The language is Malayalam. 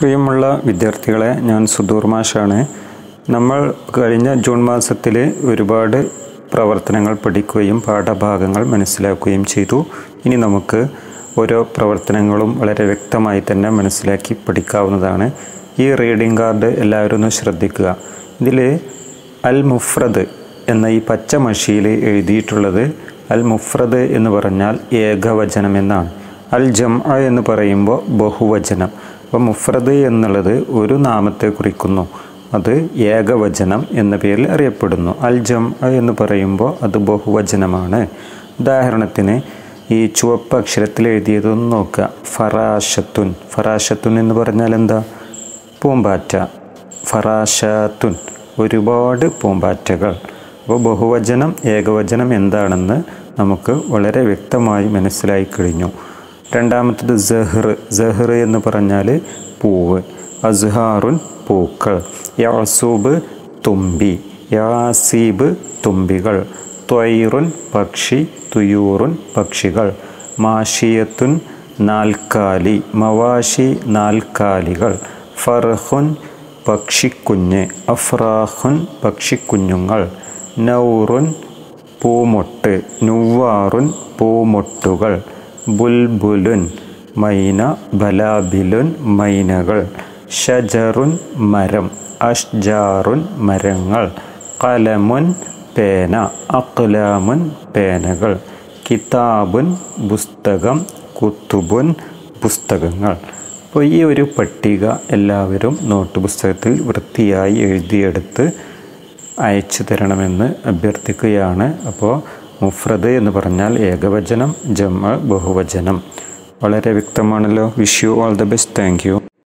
പ്രിയമുള്ള വിദ്യാർത്ഥികളെ ഞാൻ സുദൂർ മാഷാണ് നമ്മൾ കഴിഞ്ഞ ജൂൺ മാസത്തിൽ ഒരുപാട് പ്രവർത്തനങ്ങൾ പഠിക്കുകയും പാഠഭാഗങ്ങൾ മനസ്സിലാക്കുകയും ചെയ്തു ഇനി നമുക്ക് ഓരോ പ്രവർത്തനങ്ങളും വളരെ വ്യക്തമായി തന്നെ മനസ്സിലാക്കി പഠിക്കാവുന്നതാണ് ഈ റീഡിംഗ് കാർഡ് എല്ലാവരും ഒന്ന് ശ്രദ്ധിക്കുക ഇതിൽ അൽ മുഫ്രദ് എന്ന ഈ പച്ച മഷിയിൽ എഴുതിയിട്ടുള്ളത് അൽ മുഫ്രദ് എന്ന് പറഞ്ഞാൽ ഏകവചനം എന്നാണ് അൽ ജം എന്ന് പറയുമ്പോൾ ബഹുവചനം അപ്പോൾ മുഫ്രദ് എന്നുള്ളത് ഒരു നാമത്തെ കുറിക്കുന്നു അത് ഏകവചനം എന്ന പേരിൽ അറിയപ്പെടുന്നു അൽ ജം എന്ന് പറയുമ്പോൾ അത് ബഹുവചനമാണ് ഉദാഹരണത്തിന് ഈ ചുവപ്പ് അക്ഷരത്തിൽ എഴുതിയതൊന്ന് നോക്കുക ഫറാഷത്തുൻ ഫറാഷത്തുൻ എന്ന് പറഞ്ഞാൽ എന്താ പൂമ്പാറ്റ ഫറാഷത്തുൻ ഒരുപാട് പൂമ്പാറ്റകൾ അപ്പോൾ ബഹുവചനം ഏകവചനം എന്താണെന്ന് നമുക്ക് വളരെ വ്യക്തമായി മനസ്സിലായി കഴിഞ്ഞു രണ്ടാമത്തത് ജഹ്ർ ജഹ്ർ എന്ന് പറഞ്ഞാൽ പൂവ് അസ്ഹാറുൻ പൂക്കൾ യാസൂബ് തുമ്പി യാസീബ് തുമ്പികൾ ത്വൈറുൻ പക്ഷി തുയൂറുൻ പക്ഷികൾ മാഷിയത്തുൻ നാൽക്കാലി മവാഷി നാൽക്കാലികൾ ഫർഹുൻ പക്ഷിക്കുഞ്ഞ് അഫ്രാഹുൻ പക്ഷിക്കുഞ്ഞുങ്ങൾ നൗറുൻ പൂമൊട്ട് നുവാറുൻ പൂമൊട്ടുകൾ ബുൽബുലുൻ മൈന ബലാബിലുൻ മൈനകൾ ഷജറുൻ മരം അഷ്ജാറുൻ മരങ്ങൾ കലമുൻ പേന അക്ലാമുൻ പേനകൾ കിതാബുൻ പുസ്തകം കുത്തുബുൻ പുസ്തകങ്ങൾ അപ്പോൾ ഈ ഒരു പട്ടിക എല്ലാവരും നോട്ട് പുസ്തകത്തിൽ വൃത്തിയായി എഴുതിയെടുത്ത് അയച്ചു തരണമെന്ന് അഭ്യർത്ഥിക്കുകയാണ് അപ്പോൾ മുഫ്രദ് എന്ന് പറഞ്ഞാൽ ഏകവചനം ജമ ബഹുവചനം വളരെ വ്യക്തമാണല്ലോ wish you all the best thank U